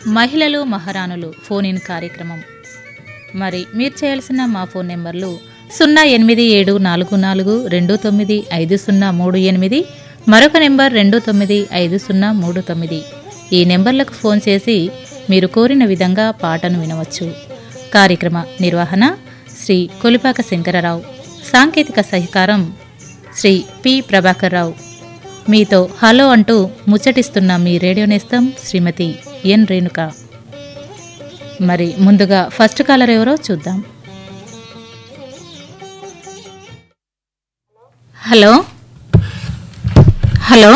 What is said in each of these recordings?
మహిళలు మహారాణులు phone in కార్యక్రమం మరి మీరు చేయాల్సిన మా ఫోన్ నెంబర్లు సున్నా ఎనిమిది ఏడు నాలుగు నాలుగు రెండు తొమ్మిది ఐదు సున్నా మూడు ఎనిమిది మరొక నెంబర్ రెండు తొమ్మిది ఐదు సున్నా మూడు తొమ్మిది ఈ నెంబర్లకు ఫోన్ చేసి మీరు కోరిన విధంగా పాటను వినవచ్చు కార్యక్రమ నిర్వహణ శ్రీ కొలిపాక శంకరరావు సాంకేతిక సహకారం శ్రీ పి ప్రభాకర్ రావు మీతో హలో అంటూ ముచ్చటిస్తున్న మీ రేడియో నేస్తం శ్రీమతి ఎన్ రేణుక మరి ముందుగా ఫస్ట్ కాలర్ ఎవరో చూద్దాం హలో హలో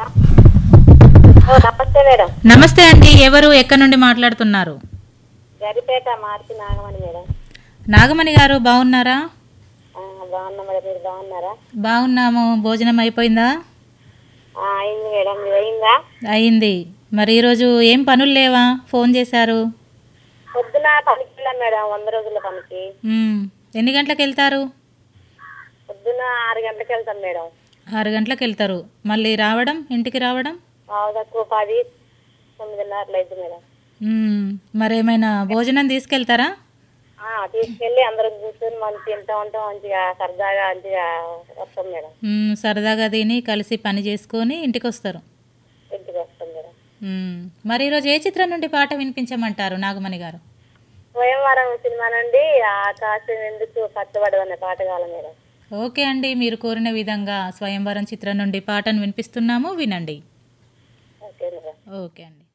ఓ, నమస్తే మేడం నమస్తే అండి ఎవరు ఎక్కడి నుండి మాట్లాడుతున్నారు గరిపేట మార్చి నాగమణి మేడం నాగమణి గారు బాగున్నారా ఆ, బాగున్నా మేడం మీరు బాగున్నారా బాగున్నాము భోజనం అయిపోయిందా ఆ, అయింది మేడం మీరు అయిందా అయింది మరి ఈరోజు ఏం పనులు లేవా ఫోన్ చేశారు పొద్దున పనికి వెళ్ళాం మేడం వంద రోజుల పనికి మ్మ్. ఎన్ని గంటలకు వెళ్తారు పొద్దున ఆరు గంటలకు వెళ్తాం మేడం ఆరు గంటలకు వెళ్తారు మళ్ళీ రావడం ఇంటికి రావడం ఆవు తక్కువ పది తొమ్మిదిన్నరలు అయింది మేడం మ్మ్. మరేమైనా భోజనం తీసుకెళ్తారా ఆ, తీసుకెళ్ళి అందరం కూర్చొని మంచి తింటా ఉంటాం మంచిగా సరదాగా మంచిగా వస్తాం మేడం మ్మ్. సరదాగా తిని కలిసి పని చేసుకొని ఇంటికి వస్తారు ఇంటికి వస్తాం మేడం మ్మ్. మరి ఈరోజు ఏ చిత్రం నుండి పాట వినిపించమంటారు నాగమణి గారు స్వయంవరం సినిమా నుండి ఆకాశం ఎందుకు పచ్చబడు అనే పాట కావాలి మేడం ఓకే అండి మీరు కోరిన విధంగా స్వయంవరం చిత్రం నుండి పాటను వినిపిస్తున్నాము వినండి ఓకే మేడం ఓకే అండి